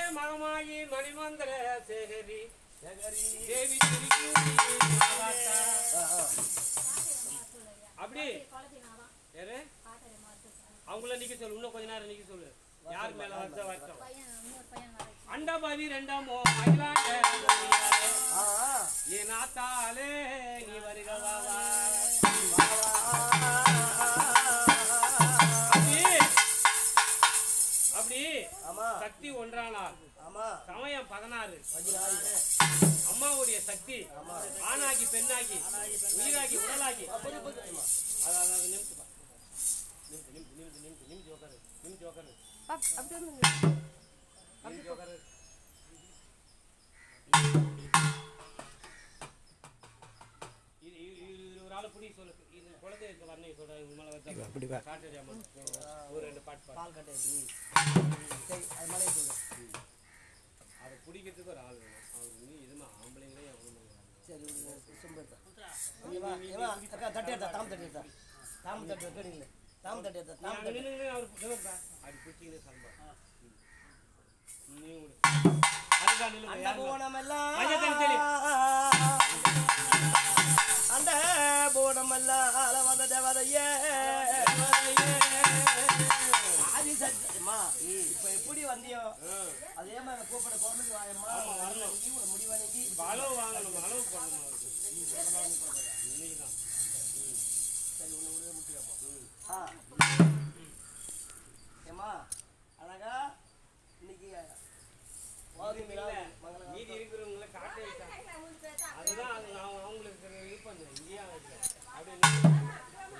மகமாயி மணிமந்திர சேகரி தேவி திருக்கூடி மாகாத்தா. அப்படி யாரு அவங்கள நிக்க சொல்லு இன்னும் கொஞ்ச நேரம் நிக்க சொல்லு யார் மேல வச்ச வச்சோம் அண்டபதி ரெண்டாமோ அகிலாண்ட துணியாரே. என் ஆத்தாலே நீ வருக வா வா. அப்படி அப்படி ஆமா சக்தி ஒன்றானார் ஆமா சமயம் பதினாறு பதினாறு அம்மாவுடைய சக்தி ஆணாகி பெண்ணாகி உயிராகி உடலாகி அதாவது அதாவது நிமிஷம் நிமிஷம் நிமிஷம் நிமிஷம் நிமிஷம் நிமிஷம் உட்காரு நிமிஷம் உட்காரு நிமிஷம் உட்காரு இது இது- இது இது ஒரு ஆளு புடி சொல்லு இது குழந்தை இருக்க வர்ணை சொல்ற உங்க மேல வச்சா அப்படி வா. காட்டுறியாமா ஒரு ரெண்டு பாட்டு பாடு பால் கட்டை சரி அது மேலே சொல்லு அதை பிடிக்கிறதுக்கு ஒரு ஆள் வேணும் அவருக்கு நீ இதுமா ஆம்பளைங்களே அவங்களும் சரி விடுங்க சொம்பு எடுத்தா இவா இவா அக்கா தட்டி எடுத்தா தாம் தட்டி எடுத்தா தாம் தட்டு கேட்டீங்களே தாம் தட்டி எடுத்தா தாம் அங்க தட்டி நின்னு அவர் நில்லுப்பா. அப்படி பிடிச்சிக்கிட்டு சம்பா. நீ விடு. அதுதான் நில்லுங்க, அந்த யாருங்க? போனமெல்லாம் மஞ்சள் தண்ணி தெளி. அந்த போனமெல்லாம் வந்த தேவதையே ஆதி சத்தியம்மா இப்ப எப்படி வந்தியோ ஆ. அதே மாதிரி கூப்பிட குழந்தைக்கு வாயம்மா வணங்கி உன் முடி வணங்கி இப்ப அளவு வாங்கணும், அளவு பண்ணணும் அவருக்கு. இன்னைக்குதான். சரி ஒன்று விட முடிச்சுக்கப்போ ஆ ஏம்மா அழகா இன்னைக்கு வாதி இல்ல, மிலா மங்கள மீதி இருக்கிறவங்கள காட்ட வைக்கலாம். அதுதான் அது நான் அவங்களுக்கு இருக்கிற இது பண்ணேன். இங்கேயே வைக்கல. அப்படியே நில்லு.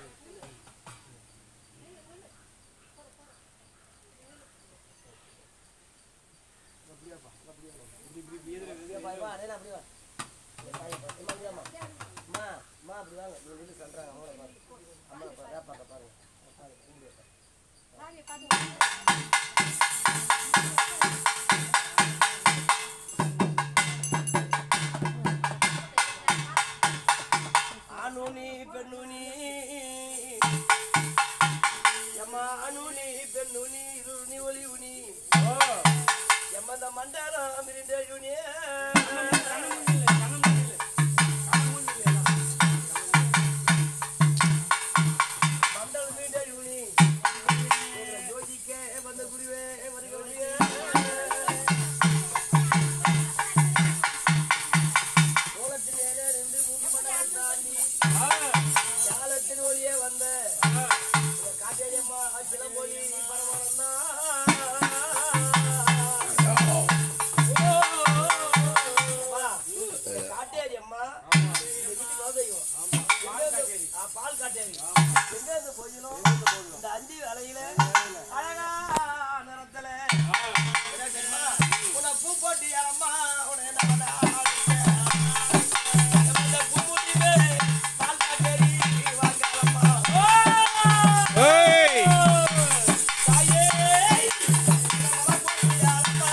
அப்படியே வா, வா, அதே அப்படியே வா. அப்படியே வா, அம்மா, அப்படியே வாம்மா. அம்மா, அம்மா, அப்படி வாங்க. நீ நில்லு சொல்றாங்க, அவங்கள பாரு. அம்மா, பாரு, வேப்பாக்க பாருங்க. பாருங்க, இங்கே பாரு. ஆணுனி பெண்ணுனி எம்மா அணுனி பெண்ணுனி இருணி ஒளி உனி எம்மந்த மண்டலம் மிரிண்டயுனி கண்ணு நில்லு, கண்ணு நில்லு. மண்டலம் மிரிண்டயுனி ஜோதிக்க வந்த குருவே வருக வருக கோலத்தின் மேலே நின்று மூன்று மண்டலம் தாண்டி ஆ, ஜாலத்தின் ஒளியே வந்த ஆ. இந்த காட்டேரியம்மா சில மொழி பரவாயில்ல காட்டேரி அம்மா பால் காட்டேரி எங்க இருந்து போயிடும் இந்த அந்தி வேலையில அழகா நிறத்துல என்ன தெரியுமா உன்னை பூ போட்டு அம்மா உன்னை என்ன பண்ண இந்த பூ போட்டு பால் காட்டேரி வாங்கலம்மா ஏய் தாயே மரம் போட்டு அம்மா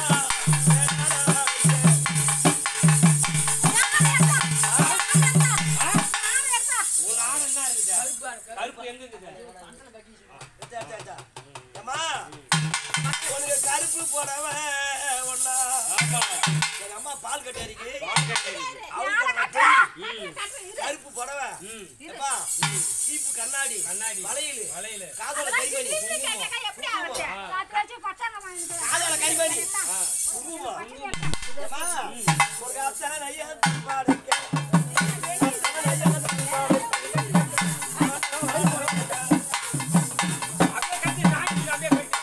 உன் ஆடு என்ன இருக்குது? கருப்பு எங்க இருக்குது? அச்சா, அச்சா, அச்சா. அம்மா, உனக்கு கருப்பு போனவன் ஒண்ணா ஆமா. எங்க அம்மா பால் கட்டியாரிக்கு பால் கட்டை இருக்குது. கருப்பு புடவை ம். ஏப்பா, சீப்பு கண்ணாடி கண்ணாடி வளையல் வளையல காதோல கைமணி காதோல கைமணி குங்குமம் ஏப்பா, ஒரு அத்தனை நையா பாடுங்க அப்படியே கட்டி தாங்கிட்டு அப்படியே போயிட்டு.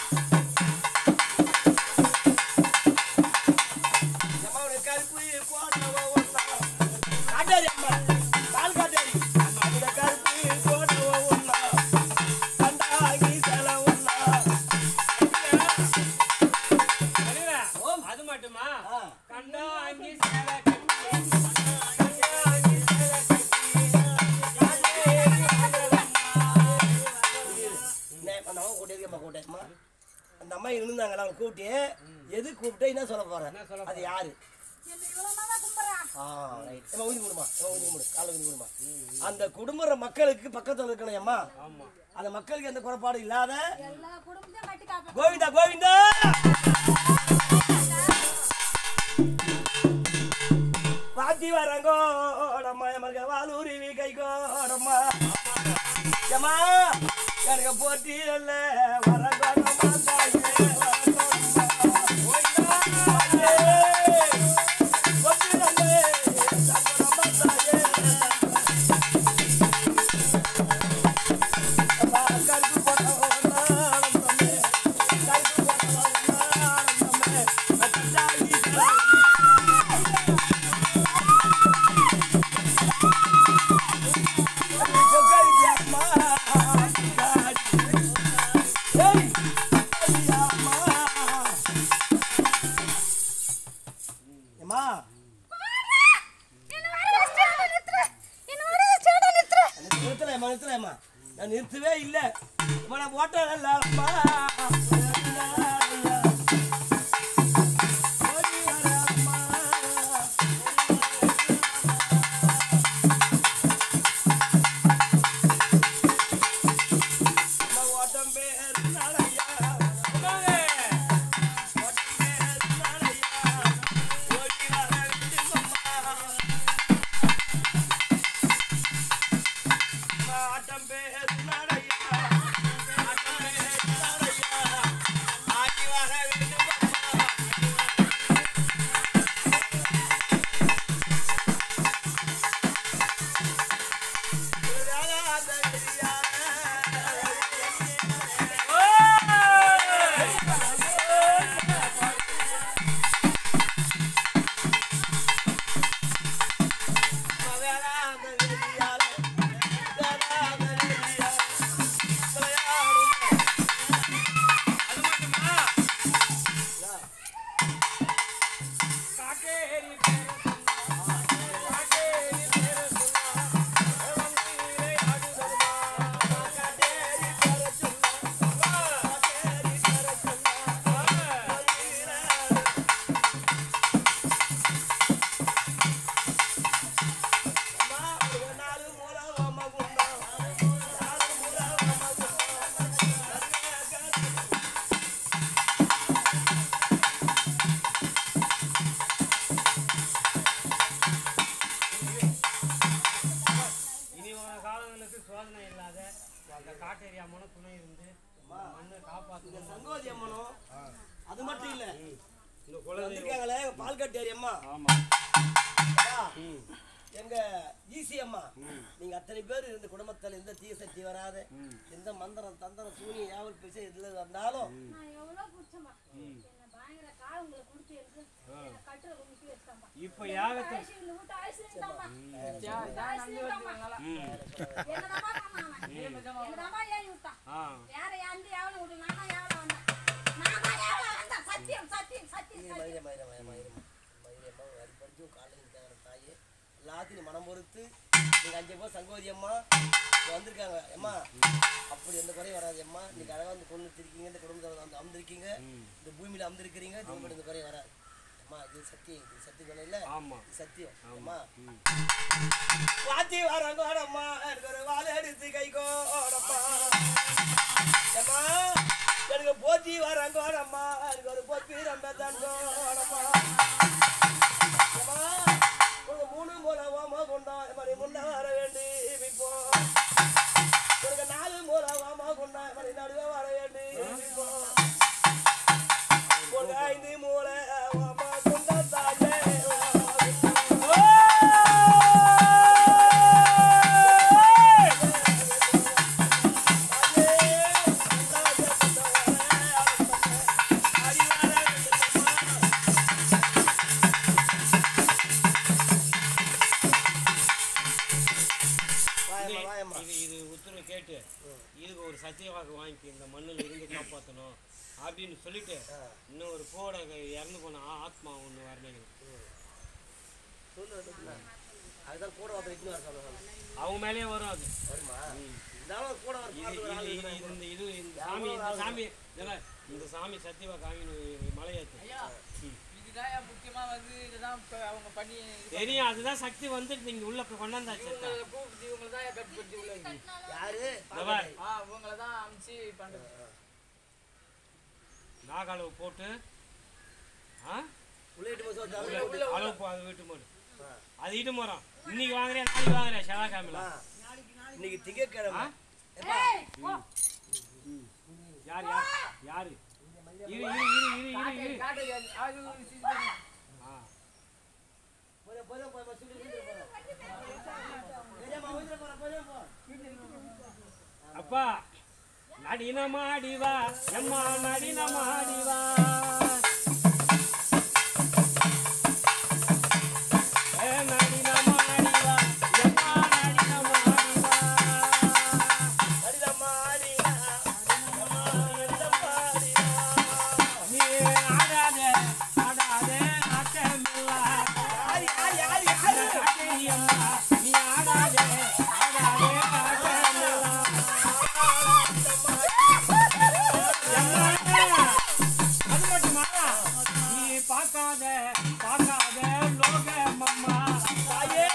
ஏம்மா, உனக்கு கருப்பு போட்டவ ஒண்ணா காட்டாரி அம்மா பால் காட்டாரி அந்த கருப்பு போட்டவ ஒண்ணா கண்டாகி செல ஒண்ணா சரிடா? ஓம். அது மட்டுமா ஆ. கண்டா அங்கி சேலை கட்டி, கண்டா அங்கி சேலை கட்டி, நே, அந்த அம்மா கூட்டியது அம்மா கூட்டேம்மா அந்த அம்மா இருந்தாங்களா அவங்க கூப்பிட்டு எது கூப்பிட்டு என்ன சொல்ல போறேன் என்ன சொல்ல அது யாரு ஆ ரைட் ஏம்மா ஊதி கொடுமா ஏம்மா ஊதி கொடு காலை ஊதி கொடுமா அந்த குடும்ப மக்களுக்கு பக்கத்துல இருக்கணும் அம்மா ஆமா அந்த மக்களுக்கு எந்த குறைபாடும் இல்லாத எல்லா குடும்பத்தையும் கட்டி காப்பேன் கோவிந்தா கோவிந்தா ஏம்மா, எனக்கு போட்டி இல்ல வரங்கோணமா தாயே வரங்கோணமா போட்டி இல்ல வரங்கோணமா தாயே அம்மா, கருப்பு போட்டவனா ஆனந்தமே கருப்பு போட்டவனா ஆனந்தமே அச்சாயி நான் நிறுத்தவே இல்ல நான் ஓட்டல ஓட்டம் பேர் நாளையா அம்மாவே. ஓட்டம் பேர் நாளையா ஓடி வர வேண்டும் அம்மா ஆட்டம் பேர் நாளையா ஆட்டம் பேர் நாளையா ஆடி வர வேண்டும் அம்மா அது மட்டுமா? காட்டேரி பேர சொன்னா, காட்டேரி பேர சொன்னா, வந்தீரே அடுதல்மா. காட்டேரி பேர சொன்னா, காட்டேரி பேர சொன்னா, வந்தீரே இனி வர காலங்களுக்கு சோதனை இல்லாத அந்த காட்டேரி அம்மனும் துணை இருந்து இந்த மண்ணை காப்பாற்றணும் சங்கோதி அம்மனும் அது மட்டும் இல்ல இந்த குலதெய்வம் வந்திருக்காங்களே பால்கட்டேரி அம்மா ஆமா ஐயா, ம் எங்க ஈசி அம்மா நீங்க அத்தனை பேர் இந்த குடும்பத்துல எந்த தீய சக்தி வராத எந்த மந்திரம் தந்திரம் சூனியம் யாவல் பேச எதுல வந்தாலும் நான் எவ்வளவு குடிச்சேன்பா. என்னை பயங்கர கால் உங்களை குடிச்சு எடுத்து என்னை கட்டுல குமிச்சு வச்சுட்டான்பா. இப்போ யாகத்தை ஆயுசு இல்லை, விட்டு ஆயுசு இல்லைன்ட்டான்பா. ஆயுசு இல்லைன்ட்டான்பா. ம் என்னதாம்மா பண்ணான் அவன்? என்னதாம்மா ஏறி விட்டான்? ஆ வேற யாருந்த எவனும் விடல, நான் தான் எவளோ வந்தேன். நான் தான் எவளோ வந்தேன். சத்தியம், சத்தியம், சத்தியம், சத்தியம். மயிர மயிர மயிர மயிர மயிரம்மா அது படிச்சு காலையில் தேவர தாயே எல்லாத்தையும் நீ மனம் பொறுத்து நீங்க அஞ்சு பேர் சங்கோதி அம்மா இங்க வந்திருக்காங்க அம்மா அப்படி எந்த குறையும் வராது அம்மா நீங்க அழகா வந்து கொண்டு இருக்கீங்க இந்த குடும்பத்தில் வந்து அமர்ந்திருக்கீங்க இந்த பூமியில அமர்ந்திருக்கிறீங்க உங்களுக்கு இந்த குறையும் வராது அம்மா இது சத்தியம் இது சத்தியம் சொன்ன இல்ல ஆமா இது சத்தியம் அம்மா ம் வாத்தி வரங்கோடம்மா எனக்கு ஒரு வாழை எடுத்து கை கோடம்மா அம்மா எனக்கு போத்தி வரங்கோடம்மா எனக்கு ஒரு பொத்தி ரொம்ப தான் கோடம்மா அம்மா உனக்கு மூணு மூலை ஓமா கொண்டா மணி முன்ன வர வேண்டி இப்போ உனக்கு நாலு மூலை ஓமா கொண்டா மணி நடுவே வர வேண்டி இப்போ உனக்கு ஐந்து மூலை ஓமா கொண்டா தாயே இது- இது இது உத்தரவு கேட்டு இதுக்கு ஒரு சத்திய வாக்கு வாங்கி இந்த மண்ணில் இருந்து காப்பாற்றணும் அப்படின்னு சொல்லிட்டு இன்னும் ஒரு கூட இறந்து போன ஆ- ஆத்மா ஒன்று வரணும் அதுதான் கூட ஒருத்தர் இட்டுன்னு வர சொல்லுவாங்க அவங்க மேலேயே வரும் அது வருமா இருந்தாலும் கூட ஒரு இது பாட்டு ஒரு ஆள் இது இது இருக்கிறாங்க. இந்த இது இந்த சாமி இந்த சாமி இதெல்லாம் இந்த சாமி சத்தியவா காமி மலையேற்று இதுதான் முக்கியமா வந்து இதுதான் இப்ப அவங்க பண்ணி தெரியும் அதுதான் சக்தி வந்துட்டு நீங்க உள்ள கொண்டாந்தாச்சு இவங்களை கூப்பிட்டு இவங்களை தான் கட் பண்ணி உள்ள வைக்கணும். யாரு பாரு. ஆ இவங்களை தான் அமிச்சு பண்றது நாகாளவு போட்டு ஆ உள்ளிட்டு போய் சொல்லிட்டு உள்ள- அவங்க வீட்டுல- அளவு போ அது வீட்டு போடு அது இட்டு மரம் இன்னைக்கு வாங்குறேன் நாளைக்கு வாங்குறேன் செவ்வாய்க்கிழமைல ஆ. இன்னைக்கு திங்கட்கிழமை ஏய், போ. யார் யார் யாரு இரு இரு இரு இரு இரு இரு காட்டு அது ஒரு சீஸ் பண்ணி ஆ. போதும், போதும், போதும், சொல்லி வீட்டுக்கு போறோம். பெரியம்மா, வீட்டுக்கு போறோம், போதும், போ. அப்பா நடினமாடிவா எம்மா நடினமாடிவா ஏ நடினமாடிவா எம்மா நடினமாடிவா அடிதம்மா, அடிடா. அம்மா, அடிதம்மா, அடிடா. நீ ஆடாதே ஆடாதே ஆட்டமில்லா யாரு, யாரு, யாரு, யாரு? காட்டேரியம்மா நீ ஆடாதே ஆடாதே ஆட்டமில்லா அது மட்டுமா நீ பார்க்காத பார்க்காத லோக மம்மா தாயே.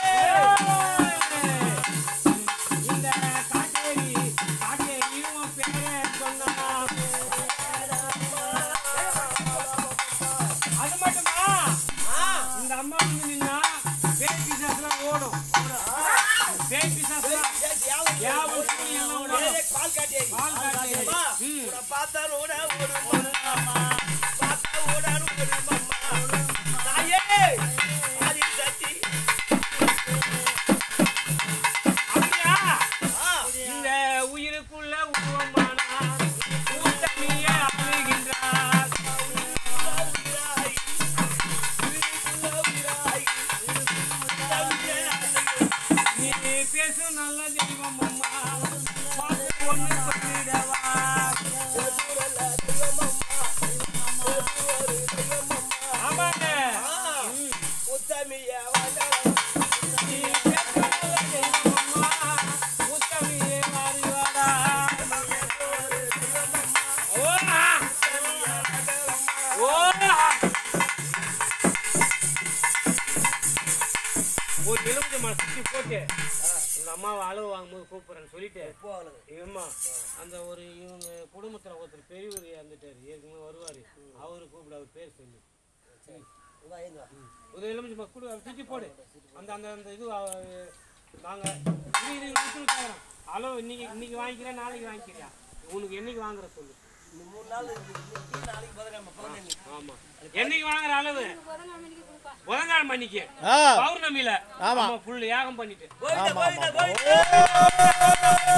இந்த காட்டேரி காட்டேரி உன் பேரை சொன்னா அது மட்டுமா இந்த அம்மா வந்து நின்னா பேய் பிசாசுலாம் ஓடும் பேய் பிசாசுலாம் ஏய், யாவல் யாவல் சூனி எல்லாம் ஓடும் ஏய், பால் காட்டேரி. பால் காட்டேரி. அம்மா, ம். உன்னை பார்த்தா ஓட ஒரு மம்மா. பார்த்தா ஓடாரு ஒரு மம்மா. தாயே, ஆதி சக்தி. அப்படியா ஆ, இந்த உயிருக்குள்ள உருவமானா கூட்டணியே அழுகின்றார் உயிராய், உயிருக்குள்ள உயிராய், தம்பியே அழகு. நீ பேசும் நல்ல தெய்வம் அம்மா பார்த்து ஒன்று சொல்லிடவா எதுவல்ல தெய்வமம்மா, எதுவொரு தெய்வமம்மா. ஆமாங்க ஆ, ம். உத்தமிய வந்தனம். நீ பேசும் நல்ல தெய்வம் அம்மா கூட்டணியே மாறிவாடா எதுவொரு தெய்வமம்மா, ஓ உத்தமிய வந்தனம்மா. ஓ ஒரு எலுமிச்சை மரம் சுற்றி போட்டு எங்க அம்மாவை அளவு வாங்கும்போது கூப்பிடுறேன்னு சொல்லிட்டு போ அவளுக்கு. ஏம்மா அந்த ஒரு இவங்க குடும்பத்துல ஒருத்தர் பெரியவர் இறந்துட்டாரு ஏற்கனவே வருவாரு அவரு கூப்பிட அவர் பேர் சொல்லு இங்க வா, இங்க வா. ஒரு எலுமிச்சை மரம் கொடு சுற்றி போடு அந்த அந்த அந்த இது அஹ், நாங்க இது இது இது கேட்குறோம் அளவு இன்னைக்கு இன்னைக்கு வாங்கிக்கிறேன் நாளைக்கு வாங்கிக்கிறியா உனக்கு என்னைக்கு வாங்குற சொல்லு இன்னும் மூணு நாள் இருக்குது. இன்னைக்கு நாளைக்கு பதினஞ்சு பதினஞ்சு ஆமா என்னைக்கு வாங்குற அளவு புதன்கிழமைக்கு கொடுப்பா. புதன்கிழமை அன்னைக்கு ஆ பௌர்ணமியில ஆமா. ஆமா ஃபுல் யாகம் பண்ணிட்டு கோயில்ல, ஆமா, கோயில்ல, ஆமா. கோயில்ல.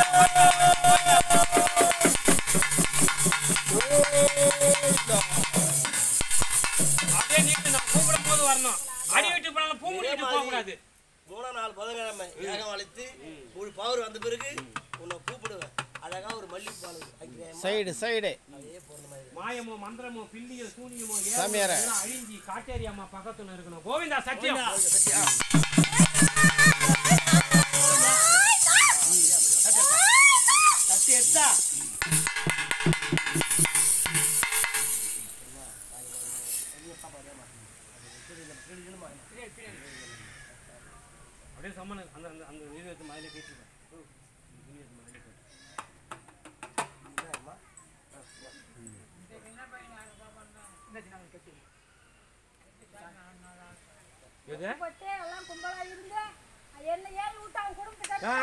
அப்படியே நீங்க நான் கூப்பிடும் போது வரணும் அடி விட்டு போனாலும் பூ முடிக்கிட்டு போக கூடாது மூணாம் நாள் புதன்கிழமை யாகம் அழைத்து ஒரு பவர் வந்த பிறகு உன்னை கூப்பிடுவேன் அழகா ஒரு மல்லிகைப்பூ பால் வைக்கிறேன் சைடு சைடு அதே போன மாதிரி மாயமோ மந்திரமோ பில்லியோ சூனியமோ சாமியாரே. ஏவலோ எல்லாம் அழிஞ்சி காட்டேரி அம்மா பக்கத்துல இருக்கணும் கோவிந்தா சத்தியம் சத்தியா சத்தி எடுத்தா அப்படியே சம்மன அந்த அந்த அந்த இது எடுத்து மயில கேட்டுருக்கேன் எது போட்டு எல்லாம் கும்பலா இருந்து என்ன ஏழு விட்டு அவன் குடும்பத்துக்கு ஆ,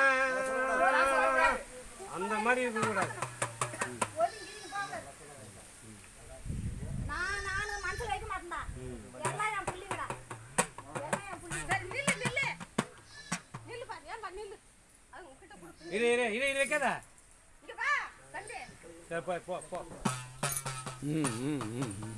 அந்த மாதிரி இருக்கக்கூடாது ஒதுங்கிட்டு போங்க. நான் நானு மனசுல வைக்க மாட்டேன்டா. எல்லாம் என் புள்ளைங்கடா. எல்லாம் என் புள்ளைங்க. சரி, நில்லு, நில்லு. நில்லு பாரு, ஏன்பா நில்லு? அது உன்கிட்ட கொடுத்து. இரு இரு இரு இரு வைக்காத இங்க வா, தம்பி. சரி போ போ போ ம் ம் ம் ம்